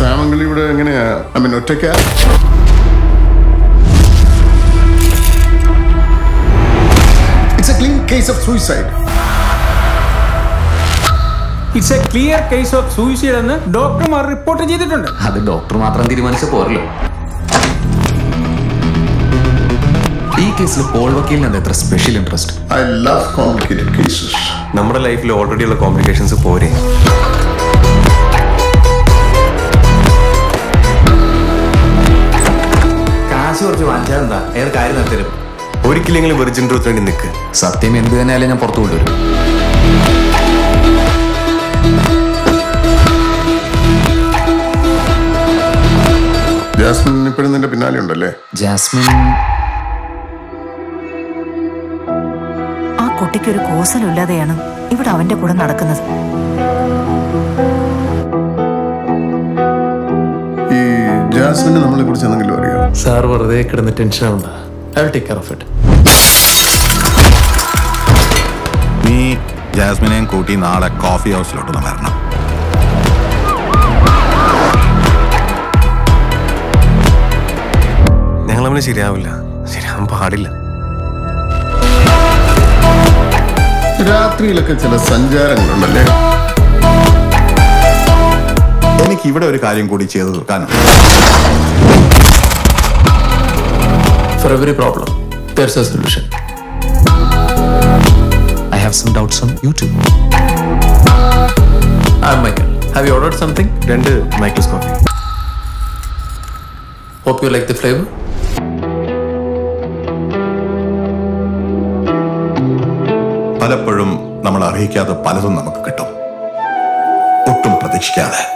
സാമംഗലി ഇവിടെ എങ്ങനെയാ I mean ഒറ്റയ്ക്കാ it's a clean case of suicide it's a clear case of suicide എന്ന് ഡോക്ടർമാർ റിപ്പോർട്ട് ചെയ്തിട്ടുണ്ട് അത് ഡോക്ടർ മാത്രം തീരുമാനിച്ച പോരല്ലോ ഈ കേസിൽ പോൾ വക്കീലിന് എന്താ ഇത്ര special interest I love complicated cases നമ്മുടെ ലൈഫിൽ ഓൾറെഡി ഉള്ള കോംപ്ലിക്കേഷൻസ് പോരെ കാശ് കുറച്ച് വാങ്ങിച്ചാൽ എന്താ ഏത് കാര്യം നടത്തരും ഒരിക്കലെങ്കിലും വെർജിൻ ട്രൂത്ത് വേണ്ടി നിൽക്ക് സത്യം എന്ത് തന്നെയാലും ഞാൻ പുറത്തു കൊണ്ടുവരും ജാസ്മിൻ ഇപ്പോഴും നിന്റെ പിന്നാലെ ഉണ്ടല്ലേ ജാസ്മിൻ ആ കുട്ടിക്ക് ഒരു കൂസലില്ലാതെയാണ് ഇവിടെ അവന്റെ കൂടെ നടക്കുന്നത് ഈ ജാസ്മിന് നമ്മളെ കുറിച്ച് എന്തെങ്കിലും അറിയോ സാർ വെറുതെ കിടന്ന് ടെൻഷൻ ആവണ്ട I will take care of it നീ ജാസ്മിനെയും കൂട്ടി നാളെ കോഫി ഹൗസിലോട്ടൊന്ന് വരണം ഞങ്ങൾ തമ്മിൽ ശരിയാവില്ല ശരിയാവാൻ പാടില്ല രാത്രിയിലൊക്കെ ചില സഞ്ചാരങ്ങളുണ്ടല്ലേ എനിക്ക് ഇവിടെ ഒരു കാര്യം കൂടി ചെയ്തു തീർക്കാനുണ്ട് for every problem there's a solution I have some doubts on YouTube I'm Michael have you ordered something രണ്ട് Michael's coffee hope you like the flavour പലപ്പോഴും നമ്മൾ അറിയിക്കാതെ പലതും നമുക്ക് കിട്ടും ഒട്ടും പ്രതീക്ഷിക്കാതെ